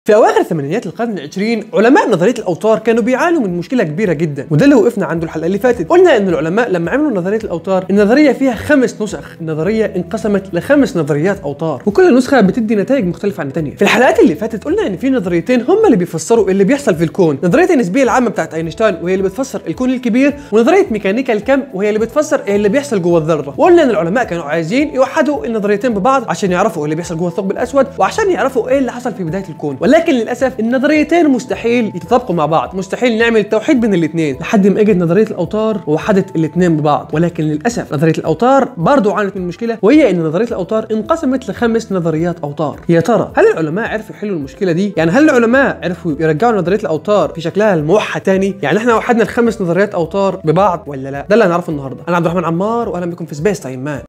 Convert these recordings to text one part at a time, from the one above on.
في اواخر ثمانينات القرن العشرين علماء نظريه الاوتار كانوا بيعانوا من مشكله كبيره جدا وده اللي وقفنا عنده الحلقه اللي فاتت قلنا ان العلماء لما عملوا نظريه الاوتار النظريه فيها خمس نسخ النظريه انقسمت لخمس نظريات اوتار وكل نسخه بتدي نتائج مختلفه عن الثانيه في الحلقات اللي فاتت قلنا ان في نظريتين هم اللي بيفسروا اللي بيحصل في الكون نظريه النسبيه العامه بتاعت اينشتاين وهي اللي بتفسر الكون الكبير ونظريه ميكانيكا الكم وهي اللي بتفسر اللي بيحصل جوه الذره وقلنا ان العلماء كانوا عايزين يوحدوا النظريتين ببعض عشان يعرفوا اللي بيحصل جوه الثقب الاسود وعشان يعرفوا ايه اللي حصل في بدايه الكون ولكن للاسف النظريتين مستحيل يتطابقوا مع بعض مستحيل نعمل توحيد بين الاثنين لحد ما اجت نظريه الاوتار ووحدت الاثنين ببعض ولكن للاسف نظريه الاوتار برضو عانت من مشكله وهي ان نظريه الاوتار انقسمت لخمس نظريات اوتار يا ترى هل العلماء عرفوا يحلوا المشكله دي يعني هل العلماء عرفوا يرجعوا نظريه الاوتار في شكلها الموحد تاني يعني احنا وحدنا الخمس نظريات اوتار ببعض ولا لا ده اللي هنعرفه النهارده انا عبد الرحمن عمار واهلا بكم في سبيس تايم مان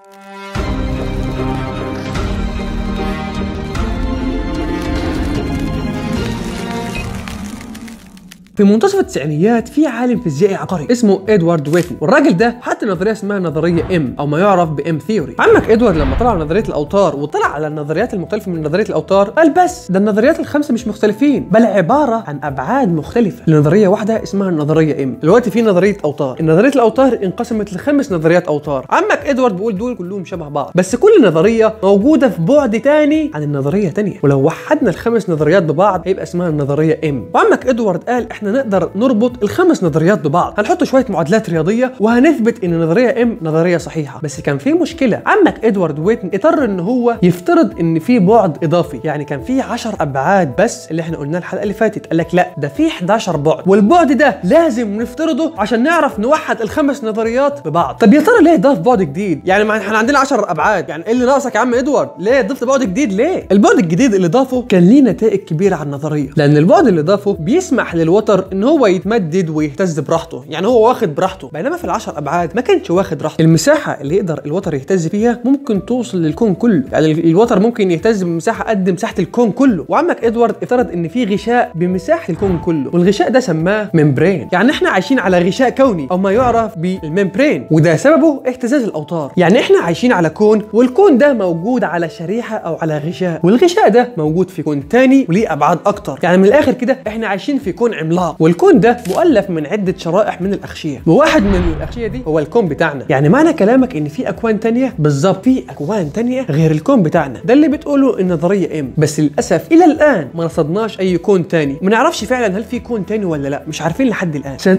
في منتصف التسعينيات في عالم فيزيائي عبقري اسمه ادوارد ويتن والراجل ده حط نظريه اسمها نظريه ام او ما يعرف بام ثيوري عمك ادوارد لما طلع على نظريه الاوتار وطلع على النظريات المختلفه من نظريه الاوتار قال بس ده النظريات الخمسه مش مختلفين بل عباره عن ابعاد مختلفه لنظريه واحده اسمها النظريه ام دلوقتي في نظريه اوتار نظريه الاوتار انقسمت لخمس نظريات اوتار عمك ادوارد بيقول دول كلهم شبه بعض بس كل نظريه موجوده في بعد تاني عن النظريه تانية ولو وحدنا الخمس نظريات ببعض هيبقى اسمها النظريه ام وعمك ادوارد قال احنا نقدر نربط الخمس نظريات ببعض هنحط شويه معادلات رياضيه وهنثبت ان نظريه ام نظريه صحيحه بس كان في مشكله عمك ادوارد ويتن اضطر ان هو يفترض ان في بعد اضافي يعني كان في 10 ابعاد بس اللي احنا قلناه الحلقه اللي فاتت قال لك لا ده في 11 بعد والبعد ده لازم نفترضه عشان نعرف نوحد الخمس نظريات ببعض طب يا ترى ليه ضاف بعد جديد يعني ما احنا عندنا 10 ابعاد يعني ايه اللي ناقصك يا عم ادوارد ليه ضفت بعد جديد ليه البعد الجديد اللي ضافه كان ليه نتائج كبيره على النظريه لان البعد اللي ضافه بيسمح للوتر ان هو يتمدد ويهتز براحته يعني هو واخد براحته بينما في العشر ابعاد ما كانش واخد راحته المساحه اللي يقدر الوتر يهتز فيها ممكن توصل للكون كله يعني الوتر ممكن يهتز بمساحه قد مساحه الكون كله وعمك ادوارد افترض ان في غشاء بمساحه الكون كله والغشاء ده سماه ممبرين يعني احنا عايشين على غشاء كوني او ما يعرف بالممبرين وده سببه اهتزاز الاوتار يعني احنا عايشين على كون والكون ده موجود على شريحه او على غشاء والغشاء ده موجود في كون تاني وليه ابعاد اكتر يعني من الاخر كده احنا عايشين في كون عملاق والكون ده مؤلف من عده شرائح من الاغشيه وواحد من الاغشيه دي هو الكون بتاعنا يعني معنى كلامك ان في اكوان تانية بالظبط في اكوان تانية غير الكون بتاعنا ده اللي بتقوله النظريه ام بس للاسف الى الان ما رصدناش اي كون تاني ما نعرفش فعلا هل في كون تاني ولا لا مش عارفين لحد الان سنه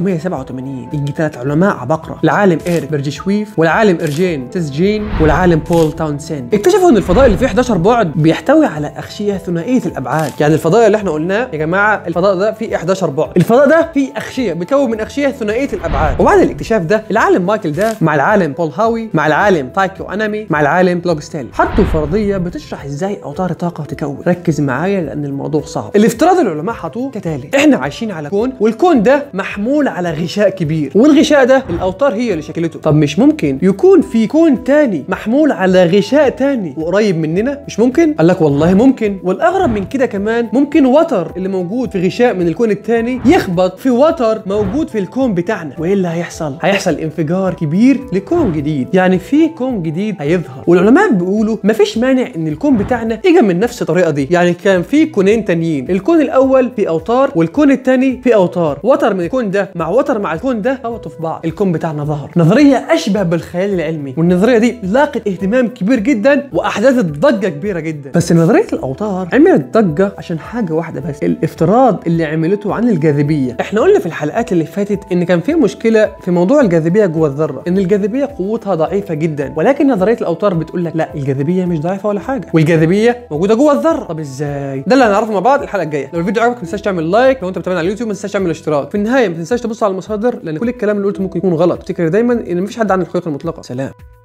1987 يجي ثلاث علماء عباقره العالم ايريك بيرجشويف والعالم ارجين تسجين والعالم بول تاونسين اكتشفوا ان الفضاء اللي فيه 11 بعد بيحتوي على اغشيه ثنائيه الابعاد يعني الفضاء اللي احنا قلناه يا جماعه الفضاء ده فيه 11 بعد الفضاء ده فيه اغشيه بيتكون من اغشيه ثنائيه الابعاد وبعد الاكتشاف ده العالم مايكل ده مع العالم بول هاوي مع العالم تايكو انامي مع العالم لوجستيل حطوا فرضيه بتشرح ازاي اوتار الطاقه تكون ركز معايا لان الموضوع صعب الافتراض اللي العلماء حطوه كتالي احنا عايشين على كون والكون ده محمول على غشاء كبير والغشاء ده الاوتار هي اللي شكلته طب مش ممكن يكون في كون تاني محمول على غشاء تاني وقريب مننا مش ممكن قال لك والله ممكن والاغرب من كده كمان ممكن وتر اللي موجود في غشاء من الكون التاني يخبط في وتر موجود في الكون بتاعنا وايه اللي هيحصل هيحصل انفجار كبير لكون جديد يعني في كون جديد هيظهر والعلماء بيقولوا مفيش مانع ان الكون بتاعنا يجي من نفس الطريقه دي يعني كان في كونين تانيين الكون الاول في اوتار والكون الثاني في اوتار وتر من الكون ده مع وتر مع الكون ده خبطوا في بعض الكون بتاعنا ظهر نظريه اشبه بالخيال العلمي والنظريه دي لاقت اهتمام كبير جدا واحدثت ضجه كبيره جدا بس نظريه الاوتار عملت ضجه عشان حاجه واحده بس الافتراض اللي عملته عن الجاذبيه احنا قلنا في الحلقات اللي فاتت ان كان في مشكله في موضوع الجاذبيه جوه الذره ان الجاذبيه قوتها ضعيفه جدا ولكن نظريه الاوتار بتقول لك لا الجاذبيه مش ضعيفه ولا حاجه والجاذبيه موجوده جوه الذره طب ازاي ده اللي هنعرفه مع بعض الحلقه الجايه لو الفيديو عجبك ما تنساش تعمل لايك لو انت بتابعنا على اليوتيوب ما تنساش تعمل اشتراك في النهايه ما تنساش تبص على المصادر لان كل الكلام اللي قلته ممكن يكون غلط افتكر دايما ان مفيش حد عنده الحقيقه المطلقه سلام